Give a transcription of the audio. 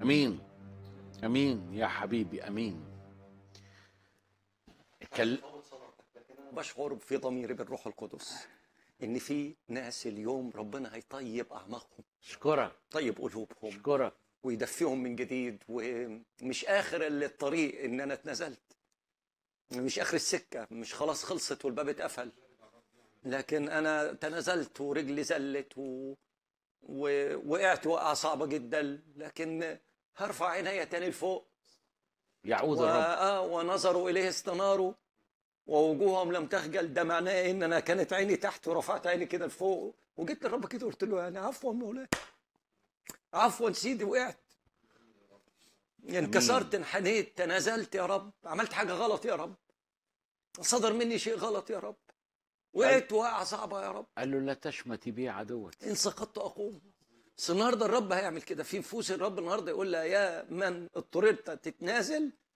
امين امين يا حبيبي امين كل... بشعر في ضميري بالروح القدس ان في ناس اليوم ربنا هيطيب اعماقهم اشكرك طيب قلوبهم اشكرك ويدفيهم من جديد ومش اخر الطريق ان انا اتنزلت مش اخر السكه مش خلاص خلصت والباب اتقفل لكن انا تنازلت ورجلي زلت و... ووقعت وقعه صعبه جدا لكن هرفع عيني تاني لفوق يعود و... الرب آه ونظروا اليه استناروا ووجوههم لم تخجل ده معناه ان انا كانت عيني تحت ورفعت عيني كده لفوق وجيت للرب كده قلت له يعني عفوا مولاي عفوا سيدي وقعت انكسرت انحنيت تنازلت يا رب عملت حاجه غلط يا رب صدر مني شيء غلط يا رب وقعت وقعه صعبه يا رب قال له لا تشمتي بي عدوك ان سقطت اقوم بس النهارده الرب هيعمل كده في نفوس الرب النهارده يقول لها يا من اضطررت تتنازل